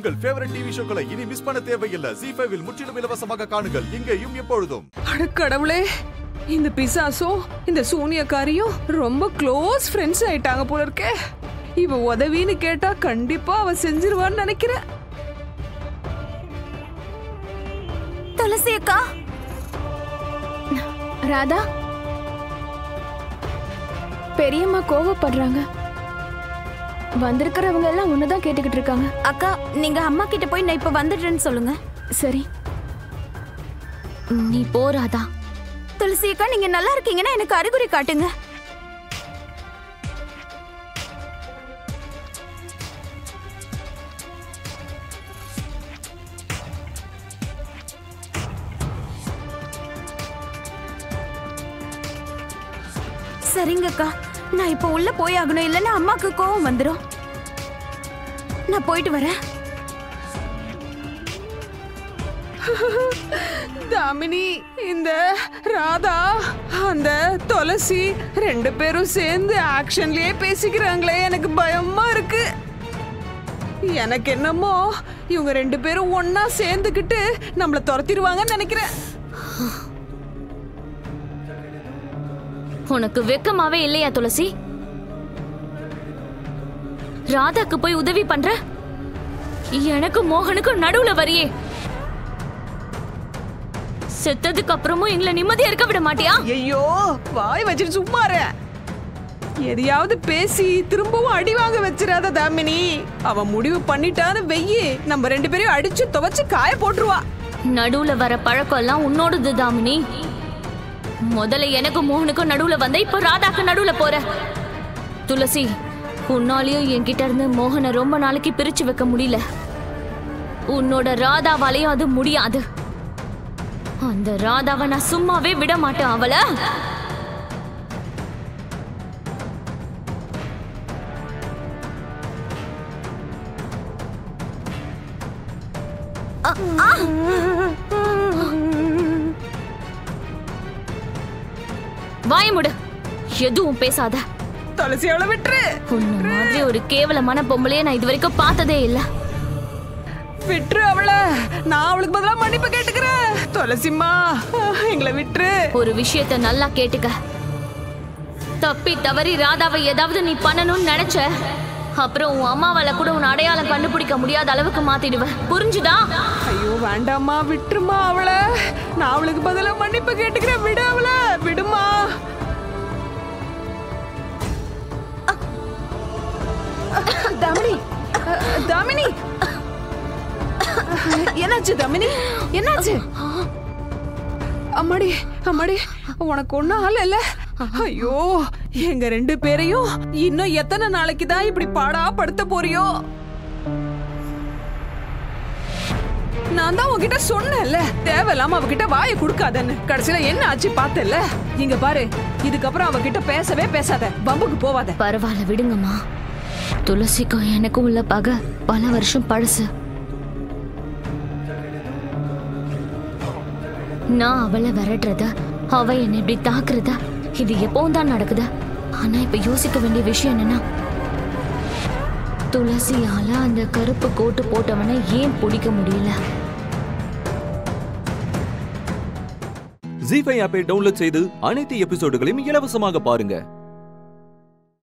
உங்கள் favourite TV ஷோக்களை இனி miss பண்ண தேவையில்லை ஜி ஃபைவில் முற்றிலும் இலவசமாக காணுங்கள் இங்கேயும் எப்பொழுதும் அட கடவுளே இந்த பிசாசும் இந்த சூனியக்காரியும் ரொம்ப க்ளோஸ் ஃப்ரெண்ட்ஸ் ஆயிட்டாங்க போல இருக்கே இவ உதவின்னு கேட்டா கண்டிப்பா அவ செஞ்சிருவான்னு நினைக்கிறேன் துளசி அக்கா ராதா பெரியம்மா கோவப்படுறாங்க வந்திருக்கிறவங்க எல்லாம் ஒண்ணுதான் கேட்டுக்கிட்டு இருக்காங்க அக்கா நீங்க அம்மா கிட்ட போய் நான் இப்ப வந்துடுறேன்னு சொல்லுங்க சரி நீ போறாதா துளசி அக்கா நீங்க நல்லா இருக்கீங்கன்னா எனக்கு அறிகுறி காட்டுங்க சரிங்க அக்கா நான் இப்ப உள்ள போய் ஆகணும் இல்லைன்னா அம்மாக்கு கோவம் வந்துடும் நான் போயிட்டு வரேன் தாமினி இந்த ராதா அந்த துளசி ரெண்டு பேரும் சேர்ந்து ஆக்ஷன்லயே பேசிக்கிறாங்களே எனக்கு பயமா இருக்கு எனக்கு என்னமோ இவங்க ரெண்டு பேரும் ஒண்ணா சேர்ந்துக்கிட்டு நம்மள துரத்திடுவாங்கன்னு நினைக்கிறேன் உனக்கு வெக்கமாவே இல்லையா துளசி ராதாக்கு போய் உதவி பண்ற எனக்கு மோகனுக்கும் நடுவுல வரியே செத்ததுக்கு அப்புறமும் எங்களை நிம்மதியா இருக்க விட மாட்டியா ஐயோ வாய் வச்சுட்டு சும்மா இரு. எதையாவது பேசி திரும்பவும் அடி வாங்க வச்சிடாத தாமினி அவன் முடிவு பண்ணிட்டான்னு வெயி நம்ம ரெண்டு பேரையும் அடிச்சு துவைச்சு காய போட்டுருவா நடுவுல வர பழக்கம் எல்லாம் உன்னோடது தாமினி முதல்ல எனக்கும் மோகனுக்கும் நடுவுல வந்த இப்போ ராதாக்கு நடுவுல போற துளசி உன்னாலையும் என்கிட்ட இருந்து மோகனை ரொம்ப நாளைக்கு பிரிச்சு வைக்க முடியல உன்னோட ராதாவாலையும் அது முடியாது அந்த ராதாவை நான் சும்மாவே விட மாட்டேன் அவளை வாய முடு எதுவும் பேசாத துளசி அவளை விட்டுரு உன்ன மாதிரி ஒரு கேவலமான பொம்பளைய நான் இது வரைக்கும் பார்த்ததே இல்ல விட்டுரு அவளை நான் அவளுக்கு பதிலா மன்னிப்பு கேட்டுக்கிறேன் துளசிம்மா எங்களை விட்டுரு ஒரு விஷயத்த நல்லா கேட்டுக்க தப்பி தவறி ராதாவை ஏதாவது நீ பண்ணணும்னு நினைச்ச அப்புறம் உன் அம்மாவால கூட உன் அடையாளம் கண்டுபிடிக்க முடியாத அளவுக்கு மாத்திடுவ புரிஞ்சுதா ஐயோ வேண்டாம்மா விட்டுருமா அவளை நான் அவளுக்கு பதிலா மன்னிப்பு கேட்டுக்கிறேன் விடு அவளை விடுமா தாமினி அஹ், தாமினி என்னாச்சு தாமினி என்னாச்சு அம்மாடி அம்மாடி உனக்கு ஒன்னும் ஆள் இல்ல ஐயோ எங்க ரெண்டு பேரையும் இன்னும் எத்தனை நாளைக்கு தான் இப்படி பாடா படுத்த போறியோ நான் தான் உன்கிட்ட சொன்னேன்ல தேவையில்லாம அவகிட்ட வாயை கொடுக்காதன்னு கடைசியில என்ன ஆச்சு பார்த்தல இங்க பாரு இதுக்கப்புறம் அவகிட்ட பேசவே பேசாத பம்புக்கு போவாத பரவாயில்ல விடுங்கம்மா துளசிக்கும் எனக்கும் உள்ள பகை பல வருஷம் பழசு நான் அவளை விரட்டுறத அவ என்னை இப்படி தாக்குறத இது எப்பவும் தான் நடக்குது ஆனா இப்ப யோசிக்க வேண்டிய விஷயம் என்னன்னா துளசியால அந்த கருப்பு கோட்டு போட்டவனை ஏன் பிடிக்க முடியல ஜி ஃபைவ் ஆப்பை டவுன்லோட் செய்து அனைத்து எபிசோடுகளையும் இலவசமாக பாருங்க